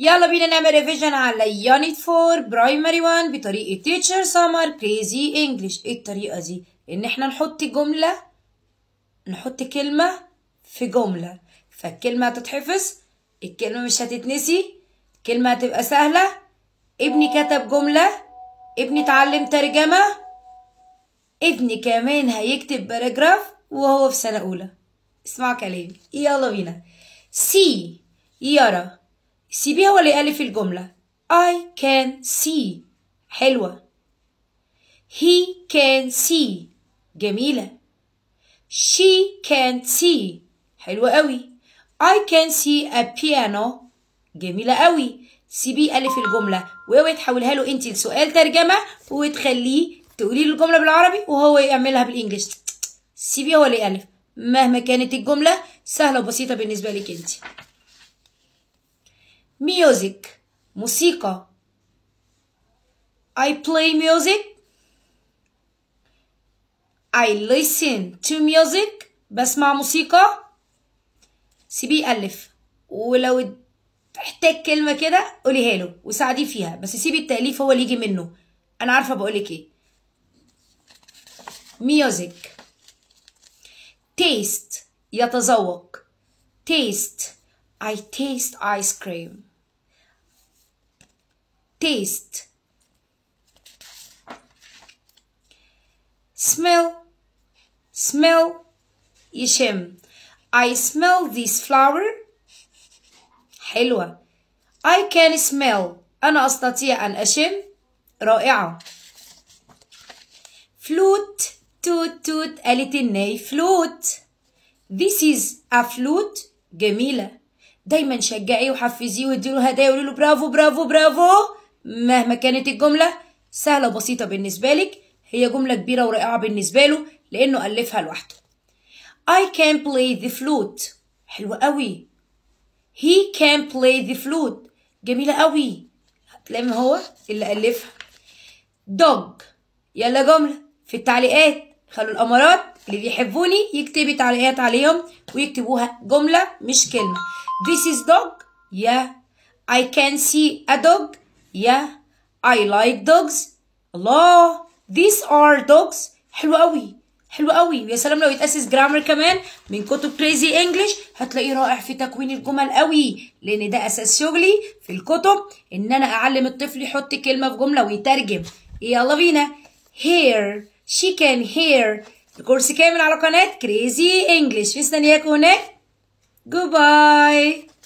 يلا بينا نعمل ريفيجن على يونت 4 برايمري 1 بطريقة تيتشر سمر كريزي انجلش ايه الطريقة دي ان احنا نحط جملة نحط كلمة في جملة فالكلمة هتتحفظ الكلمة مش هتتنسي الكلمة هتبقى سهلة ابني كتب جملة ابني اتعلم ترجمة ابني كمان هيكتب باراجراف وهو في سنة أولى اسمعوا كلامي يلا بينا سي يرى سيبيها هو اللي ألف الجملة I can see حلوة He can see جميلة She can see حلوة قوي I can see a piano جميلة قوي سيبيه ألف الجملة واوعي تحولها له انت لسؤال ترجمة وتخليه تقولي له الجملة بالعربي وهو يعملها بالانجلش سيبيه هو اللي ألف مهما كانت الجملة سهلة وبسيطة بالنسبة لك انت ميوزك موسيقى I play music I listen to music بسمع موسيقى سيبيه ألف ولو تحتاج كلمة كده قوليها له وساعديه فيها بس سيبي التأليف هو اللي يجي منه أنا عارفة بقولك إيه ميوزك taste يتذوق taste I taste ice cream taste smell smell يشم I smell this flower حلوة I can smell أنا أستطيع أن أشم رائعة flute توت توت قالت الناي flute This is a flute جميلة دايما شجعيه وحفزيه واديله هدايا وقولي له برافو برافو برافو مهما كانت الجملة سهلة وبسيطة بالنسبة لك هي جملة كبيرة ورائعة بالنسبة له لأنه ألفها لوحده I can play the flute حلوة قوي He can play the flute جميلة قوي هتلاقي هو اللي ألفها dog يلا جملة في التعليقات خلوا الأمارات اللي بيحبوني يكتبي تعليقات عليهم ويكتبوها جملة مش كلمة This is dog yeah I can see a dog yeah I like dogs الله these are dogs حلوة قوي حلو قوي ويا سلام لو يتأسس جرامر كمان من كتب كريزي انجلش هتلاقيه رائع في تكوين الجمل قوي لان ده اساس شغلي في الكتب ان انا اعلم الطفل يحط كلمه في جمله ويترجم يلا بينا hear she can hear الكورس كامل على قناه كريزي انجلش مستنياكم هناك جوباي